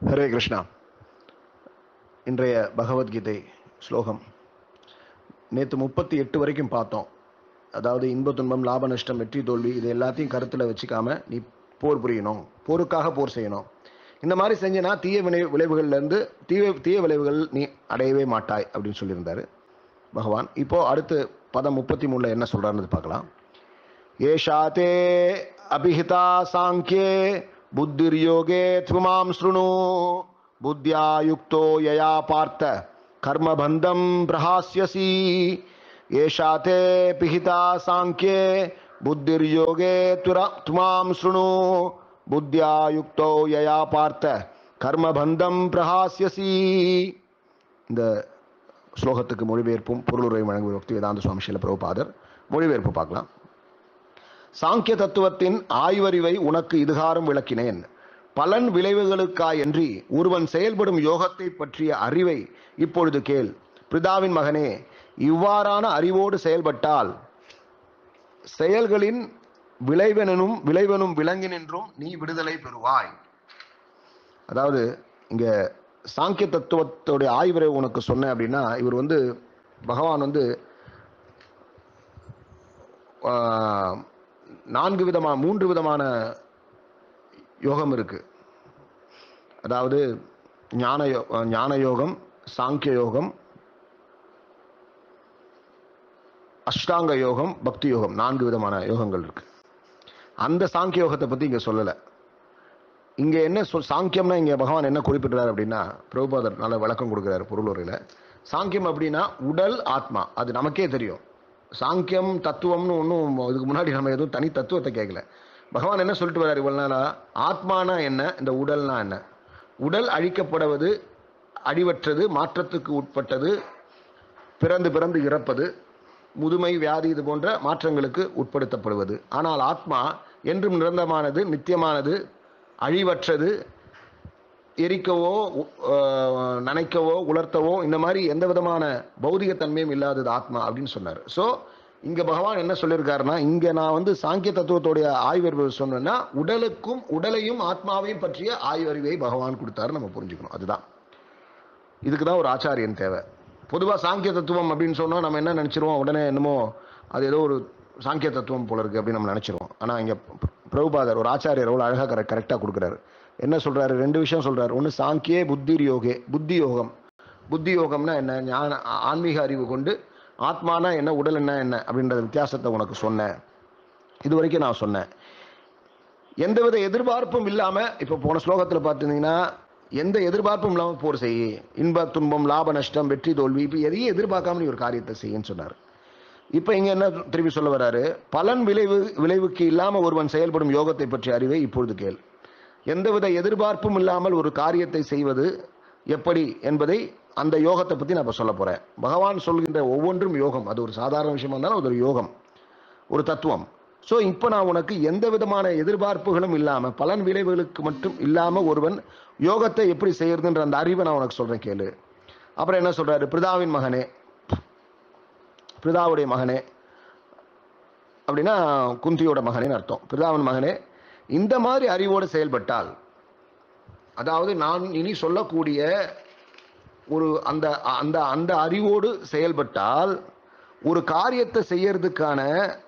ஹரே கிருஷ்ணா இன்றைய பகவத்கீதை ஸ்லோகம் நேற்று முப்பத்தி எட்டு வரைக்கும் பார்த்தோம் அதாவது இன்ப துன்பம் லாப நஷ்டம் வெற்றி தோல்வி இது எல்லாத்தையும் கருத்தில் வச்சுக்காம நீ போர் புரியணும் போருக்காக போர் செய்யணும் இந்த மாதிரி செஞ்சனா தீய வினை விளைவுகள்லேருந்து தீய தீய விளைவுகள் நீ அடையவே மாட்டாய் அப்படின்னு சொல்லியிருந்தாரு பகவான் இப்போ அடுத்து பதம் முப்பத்தி மூணுல என்ன சொல்றாருன்னு பார்க்கலாம் ஏஷா தே அபிஹிதா சாங்கியே புத்திர்யோகே துமாம் ஸ்ருணு புத்தியா யுக்தோ யயா பார்த்த கர்மபந்தம் பிரஹாஸ்யசி ஏஷா தே பிஹிதா சாங்கியே புத்திர்யோகே துர துமாம் ஸ்ருணு புத்தியா யுக்தோ யயா பார்த்த கர்மபந்தம் பிரஹாஸ்யசி இந்த ஸ்லோகத்துக்கு மொழிபெயர்ப்பும் பொருளுரை வழங்குவது பக்தி வேதாந்த சுவாமி ஸ்ரீல பிரபுபாதர் மொழிபெயர்ப்பு பார்க்கலாம் சாங்கிய தத்துவத்தின் ஆய்வறிவை உனக்கு இதுகாரம் விளக்கினேன் பலன் விளைவுகளுக்காயன்றி ஒருவன் செயல்படும் யோகத்தை பற்றிய அறிவை இப்பொழுது கேள் பிரிதாவின் மகனே இவ்வாறான அறிவோடு செயல்பட்டால் செயல்களின் விளைவெனும் விளைவெனும் விலங்கினின்றும் நீ விடுதலை பெறுவாய் அதாவது இங்க சாங்கிய தத்துவத்துடைய ஆய்வரை உனக்கு சொன்னேன் அப்படின்னா இவர் வந்து பகவான் வந்து ஆஹ், நான்கு விதமான மூன்று விதமான யோகம் இருக்கு அதாவது ஞான யோ- ஞான யோகம் சாங்கிய யோகம் அஷ்டாங்க யோகம் பக்தி யோகம் நான்கு விதமான யோகங்கள் இருக்கு அந்த சாங்கிய யோகத்தை பத்தி இங்க சொல்லலை இங்க என்ன சொல் சாங்கியம்னா இங்க பகவான் என்ன குறிப்பிடுறாரு அப்படின்னா பிரபுபாதர் நல்ல விளக்கம் கொடுக்குறாரு பொருள் உரையில சாங்கியம் அப்படின்னா உடல் ஆத்மா அது நமக்கே தெரியும் சாங்கியம் தத்துவம்னு ஒன்றும் இதுக்கு முன்னாடி நம்ம எதுவும் தனி தத்துவத்தை கேட்கல பகவான் என்ன சொல்லிட்டு வர்றாரு இவ்வளவு நாளா ஆத்மானா என்ன இந்த உடல்னா என்ன உடல் அழிக்கப்படுவது அழிவற்றது மாற்றத்துக்கு உட்பட்டது பிறந்து பிறந்து இறப்பது முதுமை வியாதி இது போன்ற மாற்றங்களுக்கு உட்படுத்தப்படுவது ஆனால் ஆத்மா என்றும் நிரந்தரமானது நித்தியமானது அழிவற்றது எரிக்கவோ உ- ஆஹ் நனைக்கவோ உலர்த்தவோ இந்த மாதிரி எந்த விதமான பௌதிகத்தன்மையும் இல்லாதது ஆத்மா அப்படின்னு சொன்னார் ஸோ இங்க பகவான் என்ன சொல்லியிருக்காருன்னா இங்க நான் வந்து சாங்கிய தத்துவத்துடைய ஆய்வறிவு சொன்னேன்னா உடலுக்கும் உடலையும் ஆத்மாவையும் பற்றிய ஆய்வறிவை பகவான் கொடுத்தாரு நம்ம புரிஞ்சுக்கணும் அதுதான் இதுக்கு தான் ஒரு ஆச்சாரியன் தேவை பொதுவாக சாங்கிய தத்துவம் அப்படின்னு சொன்னா நம்ம என்ன நினைச்சிருவோம் உடனே என்னமோ அது ஏதோ ஒரு சாங்கிய தத்துவம் போல இருக்கு அப்படின்னு நம்ம நினைச்சிருவோம் ஆனால் இங்கே பிரபுபாதர் ஒரு ஆச்சாரியர் எவ்வளோ அழகாக கரெக்ட் கரெக்டாக கொடுக்குறாரு என்ன சொல்றாரு ரெண்டு விஷயம் சொல்றாரு ஒன்று சாங்கியே புத்தி யோகே புத்தி யோகம் புத்தி யோகம்னா என்ன ஞான ஆ- ஆன்மீக அறிவு கொண்டு ஆத்மானா என்ன உடல் என்ன என்ன அப்படின்ற வித்தியாசத்தை உனக்கு சொன்னேன் இது வரைக்கும் நான் சொன்னேன் எந்தவித எதிர்பார்ப்பும் இல்லாம இப்ப போன ஸ்லோகத்துல பார்த்திருந்தீங்கன்னா எந்த எதிர்பார்ப்பும் இல்லாம போர் செய்ய இன்ப துன்பம் லாப நஷ்டம் வெற்றி தோல்வி இப்ப எதையும் எதிர்பார்க்காம நீ ஒரு காரியத்தை செய்யன்னு சொன்னார் இப்ப இங்க என்ன திருப்பி சொல்ல வராரு பலன் விளைவு விளைவுக்கு இல்லாம ஒருவன் செயல்படும் யோகத்தை பற்றிய அறிவை இப்பொழுது கேள் எந்தவித எதிர்பார்ப்பும் இல்லாமல் ஒரு காரியத்தை செய்வது எப்படி என்பதை அந்த யோகத்தை பத்தி நான் இப்ப சொல்ல போறேன் பகவான் சொல்கின்ற ஒவ்வொன்றும் யோகம் அது ஒரு சாதாரண விஷயமா இருந்தாலும் அது ஒரு யோகம் ஒரு தத்துவம் ஸோ இப்போ நான் உனக்கு எந்த விதமான எதிர்பார்ப்புகளும் இல்லாமல் பலன் விளைவுகளுக்கு மட்டும் இல்லாமல் ஒருவன் யோகத்தை எப்படி செய்யறதுன்ற அந்த அறிவை நான் உனக்கு சொல்கிறேன் கேளு அப்புறம் என்ன சொல்றாரு பிரிதாவின் மகனே பிரிதாவுடைய மகனே அப்படின்னா குந்தியோட மகனேன்னு அர்த்தம் பிரிதாவின் மகனே இந்த மாதிரி அறிவோடு செயல்பட்டால் அதாவது நான் இனி சொல்லக்கூடிய ஒரு அந்த அந்த அந்த அறிவோடு செயல்பட்டால் ஒரு காரியத்தை செய்யறதுக்கான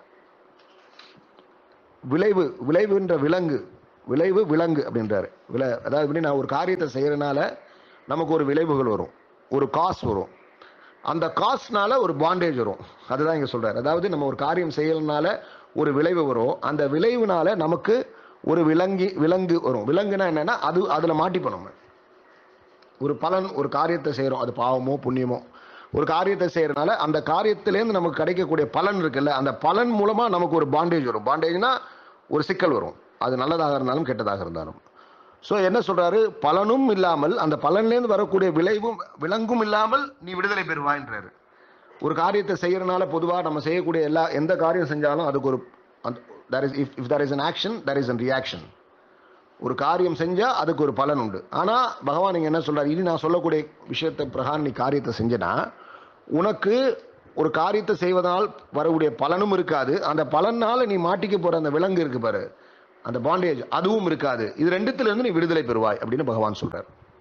விளைவு விளைவுன்ற விலங்கு விளைவு விலங்கு அப்படின்றாரு வில அதாவது எப்படி நான் ஒரு காரியத்தை செய்யறதுனால நமக்கு ஒரு விளைவுகள் வரும் ஒரு காசு வரும் அந்த காசுனால ஒரு பாண்டேஜ் வரும் அதுதான் இங்க சொல்றாரு அதாவது நம்ம ஒரு காரியம் செய்யறதுனால ஒரு விளைவு வரும் அந்த விளைவுனால நமக்கு ஒரு விலங்கி விலங்கு வரும் விலங்குனா என்னன்னா அது அதுல மாட்டிப்போம் நம்ம ஒரு பலன் ஒரு காரியத்தை செய்கிறோம் அது பாவமோ புண்ணியமோ ஒரு காரியத்தை செய்யறதுனால அந்த காரியத்திலேருந்து நமக்கு கிடைக்கக்கூடிய பலன் இருக்குல்ல அந்த பலன் மூலமா நமக்கு ஒரு பாண்டேஜ் வரும் பாண்டேஜ்னா ஒரு சிக்கல் வரும் அது நல்லதாக இருந்தாலும் கெட்டதாக இருந்தாலும் ஸோ என்ன சொல்றாரு பலனும் இல்லாமல் அந்த பலன்லேருந்து வரக்கூடிய விளைவும் விலங்கும் இல்லாமல் நீ விடுதலை பெறுவாய்ன்றாரு ஒரு காரியத்தை செய்யறதுனால பொதுவாக நம்ம செய்யக்கூடிய எல்லா எந்த காரியம் செஞ்சாலும் அதுக்கு ஒரு அந்த there is if if there is an action there is an reaction ஒரு காரியம் செஞ்சா அதுக்கு ஒரு பலன் உண்டு ஆனா பகவான் இங்க என்ன சொல்றாரு இனி நான் சொல்லக்கூடிய விஷயத்தை பிரகாரம் நீ காரியத்தை செஞ்சனா உனக்கு ஒரு காரியத்தை செய்வதனால் வரக்கூடிய பலனும் இருக்காது அந்த பலனால நீ மாட்டிக்க போற அந்த விலங்கு இருக்கு பாரு அந்த பாண்டேஜ் அதுவும் இருக்காது இது ரெண்டுத்துல இருந்து நீ விடுதலை பெறுவாய் அப்படின்னு பகவான் சொல்றார்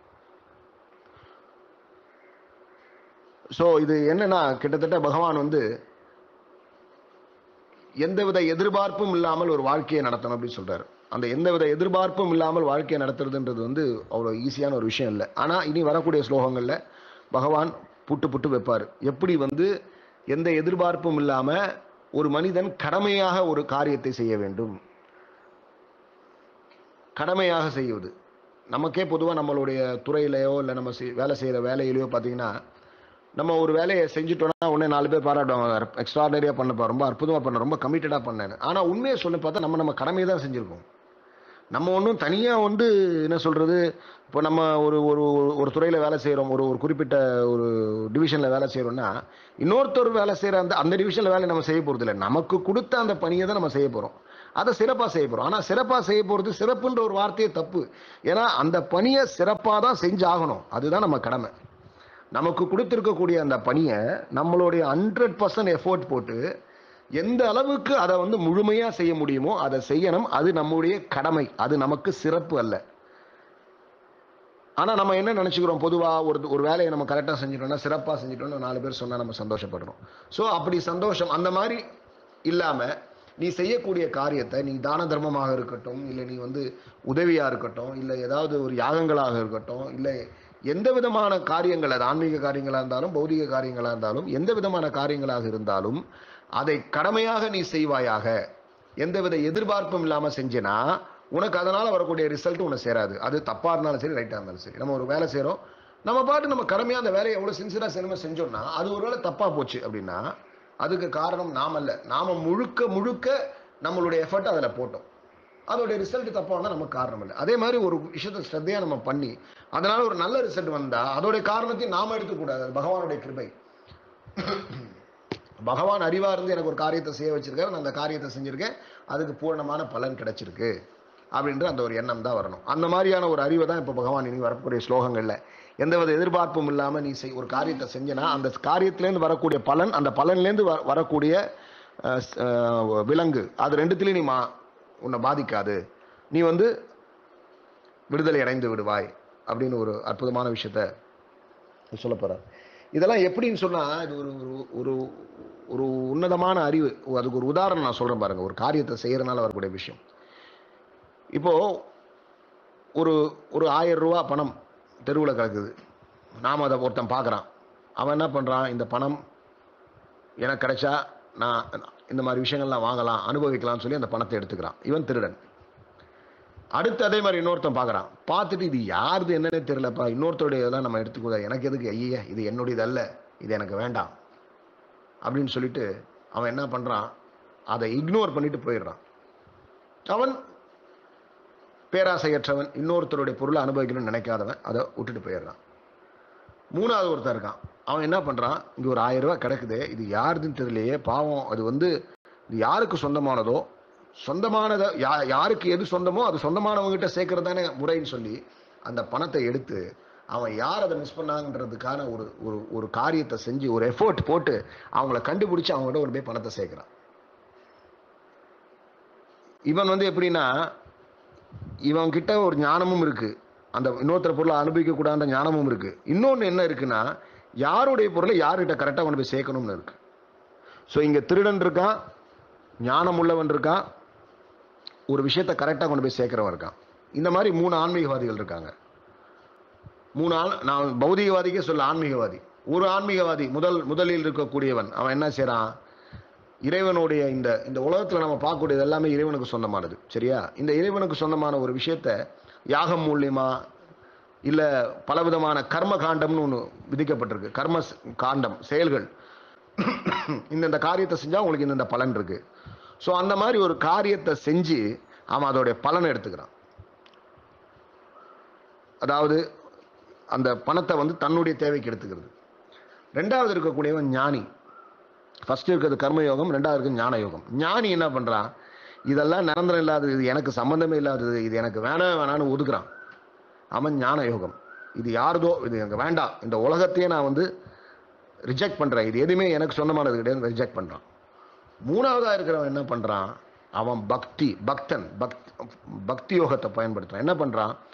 ஸோ இது என்னன்னா கிட்டத்தட்ட பகவான் வந்து எந்தவித எதிர்பார்ப்பும் இல்லாமல் ஒரு வாழ்க்கையை நடத்தணும் அப்படின்னு சொல்றாரு அந்த எந்தவித எதிர்பார்ப்பும் இல்லாமல் வாழ்க்கையை நடத்துறதுன்றது வந்து அவ்வளோ ஈஸியான ஒரு விஷயம் இல்லை ஆனால் இனி வரக்கூடிய ஸ்லோகங்களில் பகவான் புட்டு புட்டு வைப்பார் எப்படி வந்து எந்த எதிர்பார்ப்பும் இல்லாமல் ஒரு மனிதன் கடமையாக ஒரு காரியத்தை செய்ய வேண்டும் கடமையாக செய்வது நமக்கே பொதுவாக நம்மளுடைய துறையிலையோ இல்லை நம்ம செய்- வேலை செய்கிற வேலையிலையோ பார்த்தீங்கன்னா நம்ம ஒரு வேலையை செஞ்சுட்டோம்னா உடனே நாலு பேர் பாராட்டுவாங்க எக்ஸ்ட்ராடனரியாக பண்ணப்பா ரொம்ப அற்புதமாக பண்ண ரொம்ப கமிட்டடாக பண்ணேன்னு ஆனால் உண்மையை சொல்லி பார்த்தா நம்ம நம்ம கடமையை தான் செஞ்சுருக்கோம் நம்ம ஒன்றும் தனியாக வந்து என்ன சொல்கிறது இப்போ நம்ம ஒரு ஒரு ஒரு துறையில் வேலை செய்கிறோம் ஒரு ஒரு குறிப்பிட்ட ஒரு டிவிஷனில் வேலை செய்கிறோம்னா இன்னொருத்தர் வேலை செய்கிற அந்த அந்த டிவிஷனில் வேலை நம்ம செய்ய போகிறது இல்லை நமக்கு கொடுத்த அந்த பணியை தான் நம்ம செய்ய போகிறோம் அதை சிறப்பாக செய்ய போகிறோம் ஆனால் சிறப்பாக செய்ய போகிறது சிறப்புன்ற ஒரு வார்த்தையே தப்பு ஏன்னா அந்த பணியை சிறப்பாக தான் செஞ்சாகணும் அதுதான் நம்ம கடமை நமக்கு கொடுத்துருக்கக்கூடிய அந்த பணியை நம்மளுடைய ஹண்ட்ரட் பர்சன்ட் எஃபோர்ட் போட்டு எந்த அளவுக்கு அதை வந்து முழுமையாக செய்ய முடியுமோ அதை செய்யணும் அது நம்முடைய கடமை அது நமக்கு சிறப்பு அல்ல ஆனால் நம்ம என்ன நினச்சிக்கிறோம் பொதுவாக ஒரு ஒரு வேலையை நம்ம கரெக்டாக செஞ்சிட்டோம்னா சிறப்பாக செஞ்சிட்டோம்னு நாலு பேர் சொன்னால் நம்ம சந்தோஷப்படுறோம் ஸோ அப்படி சந்தோஷம் அந்த மாதிரி இல்லாமல் நீ செய்யக்கூடிய காரியத்தை நீ தான தர்மமாக இருக்கட்டும் இல்லை நீ வந்து உதவியாக இருக்கட்டும் இல்லை ஏதாவது ஒரு யாகங்களாக இருக்கட்டும் இல்லை எந்த விதமான காரியங்கள் அது ஆன்மீக காரியங்களாக இருந்தாலும் பௌதிக காரியங்களாக இருந்தாலும் எந்த விதமான காரியங்களாக இருந்தாலும் அதை கடமையாக நீ செய்வாயாக எந்தவித எதிர்பார்ப்பும் இல்லாமல் செஞ்சேனா உனக்கு அதனால் வரக்கூடிய ரிசல்ட் உனக்கு சேராது அது தப்பாக இருந்தாலும் சரி ரைட்டாக இருந்தாலும் சரி நம்ம ஒரு வேலை செய்கிறோம் நம்ம பாட்டு நம்ம கடமையாக அந்த வேலையை எவ்வளோ சின்சியராக சினிமா செஞ்சோம்னா அது ஒருவேளை தப்பாக போச்சு அப்படின்னா அதுக்கு காரணம் நாம் அல்ல நாம் முழுக்க முழுக்க நம்மளுடைய எஃபர்ட் அதில் போட்டோம் அதோடைய ரிசல்ட் தப்பாக வந்தால் நமக்கு காரணம் இல்லை அதே மாதிரி ஒரு விஷயத்தை ஸ்ரத்தையாக நம்ம பண்ணி அதனால ஒரு நல்ல ரிசல்ட் வந்தால் அதோடைய காரணத்தை நாம் எடுத்துக்கூடாது அது பகவானுடைய கிருபை பகவான் அறிவா இருந்து எனக்கு ஒரு காரியத்தை செய்ய வச்சிருக்காரு நான் அந்த காரியத்தை செஞ்சிருக்கேன் அதுக்கு பூர்ணமான பலன் கிடைச்சிருக்கு அப்படின்ற அந்த ஒரு எண்ணம் தான் வரணும் அந்த மாதிரியான ஒரு அறிவை தான் இப்போ பகவான் இனி வரக்கூடிய ஸ்லோகங்களில் எந்தவித எதிர்பார்ப்பும் இல்லாமல் நீ செய் ஒரு காரியத்தை செஞ்சனா அந்த காரியத்திலேருந்து வரக்கூடிய பலன் அந்த பலன்லேருந்து வ வரக்கூடிய அஹ், ஸ்- அஹ், விலங்கு அது ரெண்டுத்துலேயும் நீ மா உன்னை பாதிக்காது நீ வந்து விடுதலை அடைந்து விடுவாய் அப்படின்னு ஒரு அற்புதமான விஷயத்த சொல்ல போறார் இதெல்லாம் எப்படின்னு சொன்னா இது ஒரு ஒரு- ஒரு ஒரு உன்னதமான அறிவு அதுக்கு ஒரு உதாரணம் நான் சொல்றேன் பாருங்க ஒரு காரியத்தை செய்யறதுனால வரக்கூடிய விஷயம் இப்போ ஒரு ஒரு ஆயிரம் ரூபா பணம் தெருவில் கிடக்குது நாம் அதை ஒருத்தன் பார்க்குறான் அவன் என்ன பண்ணுறான் இந்த பணம் எனக்கு கிடைச்சா நான் இந்த மாதிரி விஷயங்கள்லாம் வாங்கலாம் அனுபவிக்கலாம்னு சொல்லி அந்த பணத்தை எடுத்துக்கிறான் இவன் திருடன் அடுத்து அதே மாதிரி இன்னொருத்தன் பார்க்குறான் பார்த்துட்டு இது யாருது என்னன்னே தெரியலப்பா இன்னொருத்தருடைய இதெல்லாம் நம்ம எடுத்துக்கூடாது எனக்கு எதுக்கு ஐய இது என்னுடையது அல்ல இது எனக்கு வேண்டாம் அப்படின்னு சொல்லிட்டு அவன் என்ன பண்ணுறான் அதை இக்னோர் பண்ணிட்டு போயிடுறான் அவன் பேராசையற்றவன் இன்னொருத்தருடைய பொருளை அனுபவிக்கணும்னு நினைக்காதவன் அதை விட்டுட்டு போயிடுறான் மூணாவது ஒருத்தன் இருக்கான் அவன் என்ன பண்ணுறான் இங்கே ஒரு ஆயிரம் ரூபாய் கிடக்குது இது யாருதுன்னு தெரியலையே பாவம் அது வந்து இது யாருக்கு சொந்தமானதோ சொந்தமானதை யா யாருக்கு எது சொந்தமோ அது சொந்தமானவங்ககிட்ட சேர்க்கறது தானே முறைன்னு சொல்லி அந்த பணத்தை எடுத்து அவன் யார் அதை மிஸ் பண்ணாங்கன்றதுக்கான ஒரு ஒரு ஒரு காரியத்தை செஞ்சு ஒரு எஃபோர்ட் போட்டு அவங்கள கண்டுபிடிச்சு அவங்ககிட்ட ஒரு போய் பணத்தை சேர்க்குறான் இவன் வந்து எப்படின்னா இவன் கிட்ட ஒரு ஞானமும் இருக்கு அந்த இன்னொருத்தர் பொருளை அனுபவிக்க கூடாத ஞானமும் இருக்கு இன்னொன்று என்ன இருக்குன்னா யாருடைய பொருளை யார்கிட்ட கரெக்டாக கொண்டு போய் சேர்க்கணும்னு இருக்கு ஸோ இங்கே திருடன் இருக்கான் ஞானம் உள்ளவன் இருக்கான் ஒரு விஷயத்தை கரெக்டாக கொண்டு போய் சேர்க்கிறவன் இருக்கான் இந்த மாதிரி மூணு ஆன்மீகவாதிகள் இருக்காங்க மூணு ஆள் நான் பௌதிகவாதிக்கே சொல்ல ஆன்மீகவாதி ஒரு ஆன்மீகவாதி முதல் முதலில் இருக்கக்கூடியவன் அவன் என்ன செய்றான் இறைவனுடைய இந்த இந்த உலகத்தில் நம்ம பார்க்கக்கூடியது எல்லாமே இறைவனுக்கு சொந்தமானது சரியா இந்த இறைவனுக்கு சொந்தமான ஒரு விஷயத்த யாகம் மூலியமா இல்லை பலவிதமான கர்ம காண்டம்னு ஒன்று விதிக்கப்பட்டிருக்கு கர்ம ஸ்- காண்டம் செயல்கள் இந்தந்த காரியத்தை செஞ்சால் உங்களுக்கு இந்தந்த பலன் இருக்கு ஸோ அந்த மாதிரி ஒரு காரியத்தை செஞ்சு அவன் அதோடைய பலனை எடுத்துக்கிறான் அதாவது அந்த பணத்தை வந்து தன்னுடைய தேவைக்கு எடுத்துக்கிறது ரெண்டாவது இருக்கக்கூடியவன் ஞானி ஃபர்ஸ்ட் இருக்கிறது கர்மயோகம் ரெண்டாவது இருக்கிறது ஞான யோகம் ஞானி என்ன பண்றான் இதெல்லாம் நிரந்தரம் இல்லாதது இது எனக்கு சம்பந்தமே இல்லாதது இது எனக்கு வேணாம் வேணான்னு ஒதுக்குறான் அவன் ஞான யோகம் இது யாருதோ இது எனக்கு வேண்டாம் இந்த உலகத்தையே நான் வந்து ரிஜெக்ட் பண்றேன் இது எதுவுமே எனக்கு சொந்தமானது கிடையாது ரிஜெக்ட் பண்றான் மூணாவதா இருக்கிறவன் என்ன பண்றான் அவன் பக்தி பக்தன் பக்த் பக்தி யோகத்தை பயன்படுத்துறான் என்ன பண்றான்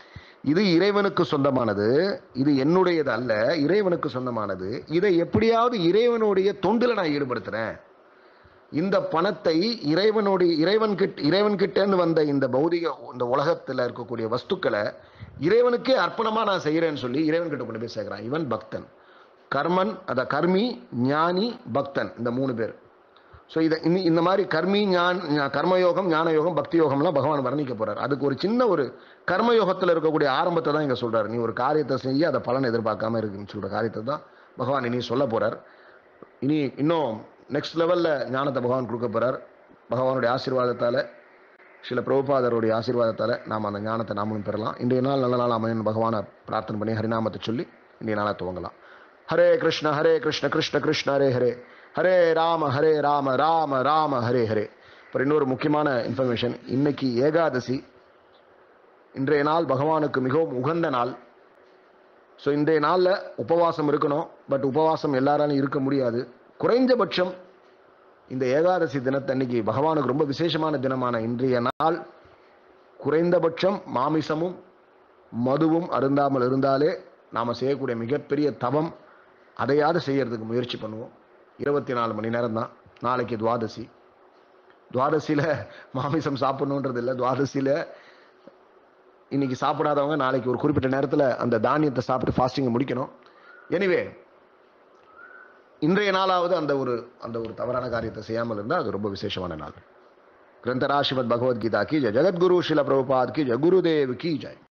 இது இறைவனுக்கு சொந்தமானது இது என்னுடையது அல்ல இறைவனுக்கு சொந்தமானது இதை எப்படியாவது இறைவனுடைய தொண்டில் நான் ஈடுபடுத்துறேன் இந்த பணத்தை இறைவனுடைய இறைவன் கிட்ட இறைவன் கிட்டேருந்து வந்த இந்த பௌதிக இந்த உலகத்தில் இருக்கக்கூடிய வஸ்துக்களை இறைவனுக்கே அர்ப்பணமா நான் செய்யறேன்னு சொல்லி இறைவன் கிட்ட கொண்டு போய் சேர்க்கிறான் இவன் பக்தன் கர்மன் அத கர்மி ஞானி பக்தன் இந்த மூணு பேர் ஸோ இதை இந்த இந்த மாதிரி கர்மி ஞான் ஞா- கர்மயோகம் ஞான யோகம் பக்தி யோகம்லாம் பகவான் வர்ணிக்க போறார் அதுக்கு ஒரு சின்ன ஒரு கர்மயோகத்தில் இருக்கக்கூடிய ஆரம்பத்தை தான் இங்க சொல்றாரு நீ ஒரு காரியத்தை செய்ய அதை பலன் எதிர்பார்க்காம இருக்குன்னு சொல்ற காரியத்தை தான் பகவான் இனி சொல்ல போறார் இனி இன்னும் நெக்ஸ்ட் லெவல்ல ஞானத்தை பகவான் கொடுக்க போறார் பகவானுடைய ஆசீர்வாதத்தால சில பிரபுபாதருடைய ஆசீர்வாதத்தால நாம் அந்த ஞானத்தை நாமளும் பெறலாம் இன்றைய நாள் நல்ல நாள் அமையன் பகவானை பிரார்த்தனை பண்ணி ஹரிநாமத்தை சொல்லி இன்றைய நாளை துவங்கலாம் ஹரே கிருஷ்ண ஹரே கிருஷ்ண கிருஷ்ண கிருஷ்ண ஹரே ஹரே ஹரே ராம ஹரே ராம ராம ராம ஹரே ஹரே அப்புறம் இன்னொரு முக்கியமான இன்ஃபர்மேஷன் இன்னைக்கு ஏகாதசி இன்றைய நாள் பகவானுக்கு மிகவும் உகந்த நாள் ஸோ இன்றைய நாளில் உபவாசம் இருக்கணும் பட் உபவாசம் எல்லாராலும் இருக்க முடியாது குறைஞ்சபட்சம் இந்த ஏகாதசி தினத்தன்னைக்கு பகவானுக்கு ரொம்ப விசேஷமான தினமான இன்றைய நாள் குறைந்தபட்சம் மாமிசமும் மதுவும் அருந்தாமல் இருந்தாலே நாம் செய்யக்கூடிய மிகப்பெரிய தவம் அதையாவது செய்யறதுக்கு முயற்சி பண்ணுவோம் இருபத்தி நாலு மணி நேரம் தான் நாளைக்கு துவாதசி துவாதசியில் மாமிசம் சாப்பிடணுன்றது இல்லை துவாதசியில் இன்னைக்கு சாப்பிடாதவங்க நாளைக்கு ஒரு குறிப்பிட்ட நேரத்தில் அந்த தானியத்தை சாப்பிட்டு ஃபாஸ்டிங்கை முடிக்கணும் எனிவே இன்றைய நாளாவது அந்த ஒரு அந்த ஒரு தவறான காரியத்தை செய்யாமல் இருந்தால் அது ரொம்ப விசேஷமான நாள் கிரந்தரா ஸ்ரீமத் பகவத்கீதா கி ஜெய் ஜெகத்குரு ஸ்ரீல பிரபுபாத் கி ஜெய் குருதேவ் கி ஜெய்